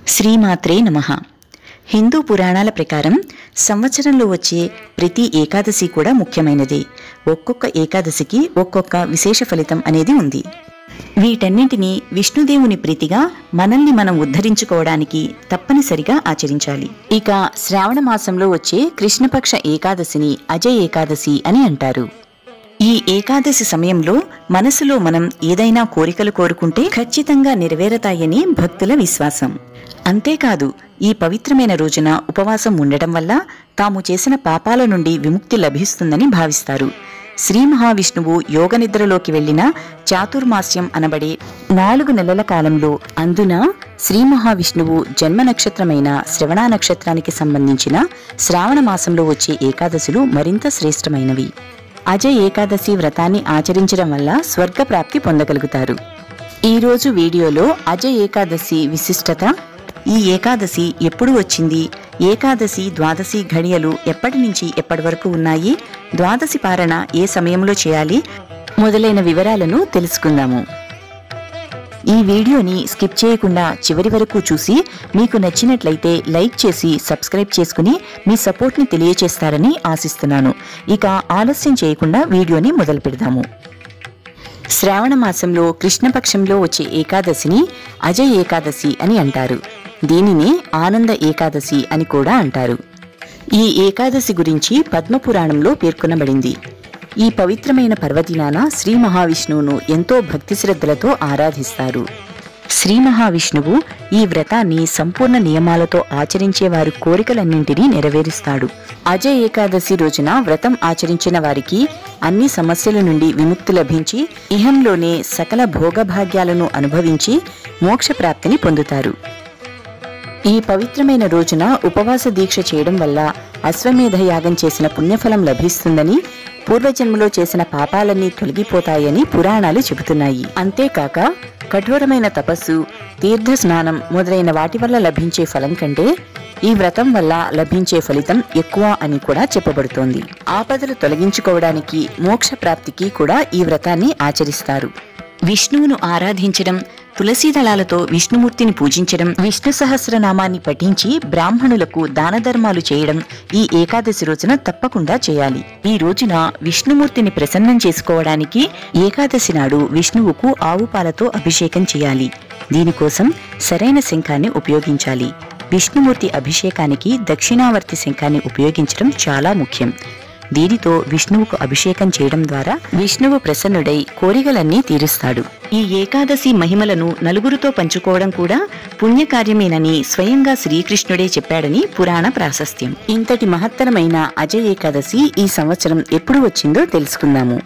శ్రీమాత్రే నమ హిందూ పురాణాల ప్రకారం సంవత్సరంలో వచ్చే ప్రతి ఏకాదశి కూడా ముఖ్యమైనదే ఒక్కొక్క ఏకాదశికి ఒక్కొక్క విశేష ఫలితం అనేది ఉంది వీటన్నింటినీ విష్ణుదేవుని ప్రీతిగా మనల్ని మనం ఉద్ధరించుకోవడానికి తప్పనిసరిగా ఆచరించాలి ఇక శ్రావణ మాసంలో వచ్చే కృష్ణపక్ష ఏకాదశిని అజయ్ ఏకాదశి అని అంటారు ఈ ఏకాదశి సమయంలో మనసులో మనం ఏదైనా కోరికలు కోరుకుంటే ఖచ్చితంగా నెరవేరతాయని భక్తుల విశ్వాసం అంతేకాదు ఈ పవిత్రమైన రోజున ఉపవాసం ఉండటం వల్ల తాము చేసిన పాపాల నుండి విముక్తి లభిస్తుందని భావిస్తారు శ్రీ మహావిష్ణువు యోగ నిద్రలోకి వెళ్లిన చాతుర్మాస్యం అనబడే నాలుగు నెలల కాలంలో అందున శ్రీ మహావిష్ణువు జన్మ నక్షత్రమైన శ్రవణ నక్షత్రానికి సంబంధించిన శ్రావణ మాసంలో వచ్చే ఏకాదశులు మరింత శ్రేష్టమైనవి అజయ్ ఏకాదశి వ్రతాన్ని ఆచరించడం వల్ల స్వర్గ ప్రాప్తి పొందగలుగుతారు ఈ రోజు వీడియోలో అజయ్ ఏకాదశి విశిష్టత ఈ ఏకాదశి ఎప్పుడు వచ్చింది ఏకాదశి ద్వాదశి ఘడియలు ఎప్పటి నుంచి ఎప్పటి వరకు ఉన్నాయి ద్వాదశి పారణ ఏ సమయంలో చేయాలి మొదలైన వివరాలను తెలుసుకుందాము ఈ వీడియోని స్కిప్ చేయకుండా చివరి వరకు చూసి మీకు నచ్చినట్లయితే లైక్ చేసి సబ్స్క్రైబ్ చేసుకుని మీ సపోర్ట్ని తెలియచేస్తారని ఆశిస్తున్నాను ఇక ఆలస్యం చేయకుండా వీడియోని మొదలు పెడదాము శ్రావణ మాసంలో కృష్ణపక్షంలో వచ్చే ఏకాదశిని అజయ్ ఏకాదశి అని అంటారు దీనిని ఆనంద ఏకాదశి అని కూడా అంటారు ఈ ఏకాదశి గురించి పద్మపురాణంలో పేర్కొనబడింది ఈ పవిత్రమైన పర్వదినాన శ్రీ మహావిష్ణువును ఎంతో భక్తి శ్రద్ధలతో ఆరాధిస్తారు శ్రీ మహావిష్ణువు ఈ వ్రతాన్ని సంపూర్ణ నియమాలతో ఆచరించే వారి కోరికలన్నింటినీ నెరవేరుస్తాడు అజయ్ ఏకాదశి రోజున వ్రతం ఆచరించిన వారికి అన్ని సమస్యల నుండి విముక్తి లభించి ఇహంలోనే సకల భోగభాగ్యాలను అనుభవించి మోక్ష ప్రాప్తిని పొందుతారు ఈ పవిత్రమైన రోజున ఉపవాస దీక్ష చేయడం వల్ల అశ్వమేధ యాగం చేసిన పుణ్యఫలం లభిస్తుందని పూర్వజన్మలో చేసిన పాపాలన్నీ తొలగిపోతాయని పురాణాలు చెబుతున్నాయి అంతేకాక కఠోరమైన తపస్సు తీర్థ స్నానం మొదలైన వాటి వల్ల లభించే ఫలం కంటే ఈ వ్రతం వల్ల లభించే ఫలితం ఎక్కువ అని కూడా చెప్పబడుతోంది ఆపదలు తొలగించుకోవడానికి మోక్ష ప్రాప్తికి కూడా ఈ వ్రతాన్ని ఆచరిస్తారు విష్ణువును ఆరాధించడం తులసీ దళాలతో విష్ణుమూర్తిని పూజించడం విష్ణు సహస్రనామాన్ని పఠించి బ్రాహ్మణులకు దాన ధర్మాలు చేయడం ఈ ఏకాదశి రోజున తప్పకుండా చేయాలి ఈ రోజున విష్ణుమూర్తిని ప్రసన్నం చేసుకోవడానికి ఏకాదశి నాడు విష్ణువుకు ఆవు పాలతో అభిషేకం చేయాలి దీనికోసం సరైన శంఖాన్ని ఉపయోగించాలి విష్ణుమూర్తి అభిషేకానికి దక్షిణావర్తి శంఖాన్ని ఉపయోగించడం చాలా ముఖ్యం దీనితో విష్ణువుకు అభిషేకం చేయడం ద్వారా విష్ణువు ప్రసన్నుడై కోరికలన్నీ తీరుస్తాడు ఈ ఏకాదశి మహిమలను నలుగురితో పంచుకోవడం కూడా పుణ్యకార్యమేనని స్వయంగా శ్రీకృష్ణుడే చెప్పాడని పురాణ ప్రాశస్త్యం ఇంతటి మహత్తరమైన అజయ్ ఏకాదశి ఈ సంవత్సరం ఎప్పుడు వచ్చిందో తెలుసుకుందాము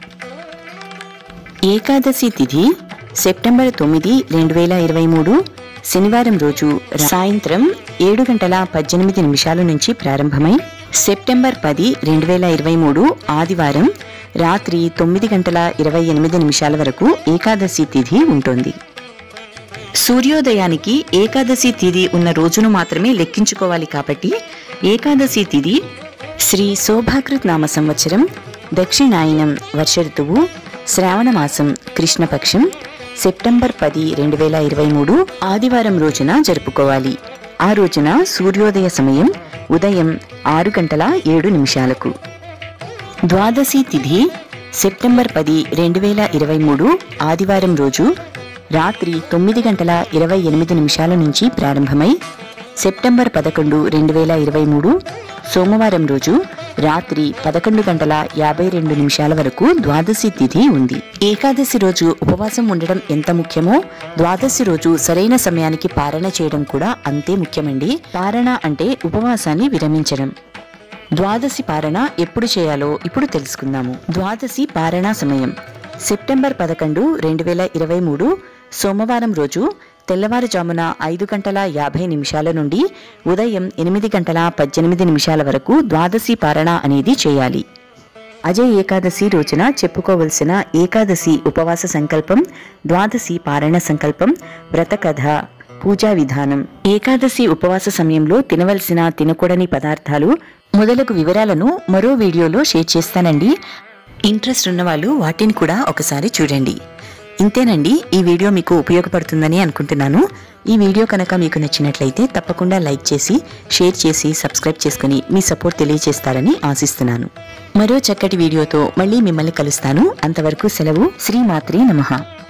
ఏకాదశి తిథి సెప్టెంబర్ తొమ్మిది రెండు వేల ఇరవై మూడు శనివారం రోజు సాయంత్రం ఏడు గంటల పద్దెనిమిది నిమిషాల నుంచి ప్రారంభమై సెప్టెంబర్ పది రెండు వేల ఇరవై మూడు ఆదివారం రాత్రి తొమ్మిది గంటల ఇరవై ఎనిమిది నిమిషాల వరకు ఏకాదశి తిథి ఉంటుంది సూర్యోదయానికి ఏకాదశి తిథి ఉన్న రోజును మాత్రమే లెక్కించుకోవాలి కాబట్టి ఏకాదశి తిథి శ్రీ శోభాకృత్ నామ సంవత్సరం దక్షిణాయనం వర్ష ఋతువు శ్రావణ మాసం కృష్ణపక్షం సెప్టెంబర్ పది రెండు వేల ఇరవై మూడు ఆదివారం రోజున జరుపుకోవాలి ఆ రోజున సూర్యోదయ సమయం ఉదయం ఆరు గంటల ఏడు నిమిషాలకు ద్వాదశి తిథి సెప్టెంబర్ పది రెండు వేల ఇరవై మూడు ఆదివారం రోజు రాత్రి తొమ్మిది గంటల ఇరవై ఎనిమిది నిమిషాల నుంచి ప్రారంభమై సెప్టెంబర్ పదకొండు రెండు వేల ఇరవై మూడు సోమవారం రోజు రాత్రి పదకొండు గంటల యాభై రెండు నిమిషాల వరకు ద్వాదశి తిథి ఉంది ఏకాదశి రోజు ఉపవాసం ఉండడం ఎంత ముఖ్యమో ద్వాదశి రోజు సరైన సమయానికి పారణ చేయడం కూడా అంతే ముఖ్యమండి పారణ అంటే ఉపవాసాన్ని విరమించడం ద్వాదశి పారణ ఎప్పుడు చేయాలో ఇప్పుడు తెలుసుకుందాము ద్వాదశి పారణ సమయం సెప్టెంబర్ పదకొండు రెండు వేల ఇరవై మూడు సోమవారం రోజు తెల్లవారుజామున ఐదు గంటల యాభై నిమిషాల నుండి ఉదయం ఎనిమిది గంటల పద్దెనిమిది నిమిషాల వరకు ద్వాదశి పారణ అనేది చేయాలి అజయ్ ఏకాదశి రోజున చెప్పుకోవలసిన ఏకాదశి ఉపవాస సంకల్పం ద్వాదశి పారణ సంకల్పం వ్రతకథ పూజా విధానం ఏకాదశి ఉపవాస సమయంలో తినవలసిన తినకూడని పదార్థాలు మొదలగు వివరాలను మరో వీడియోలో షేర్ చేస్తానండి ఇంట్రెస్ట్ ఉన్నవాళ్ళు వాటిని కూడా ఒకసారి చూడండి ఇంతేనండి ఈ వీడియో మీకు ఉపయోగపడుతుందని అనుకుంటున్నాను ఈ వీడియో కనుక మీకు నచ్చినట్లయితే తప్పకుండా లైక్ చేసి షేర్ చేసి సబ్స్క్రైబ్ చేసుకుని మీ సపోర్ట్ తెలియజేస్తారని ఆశిస్తున్నాను మరో చక్కటి వీడియోతో మళ్ళీ మిమ్మల్ని కలుస్తాను అంతవరకు సెలవు శ్రీమాత్రే నమః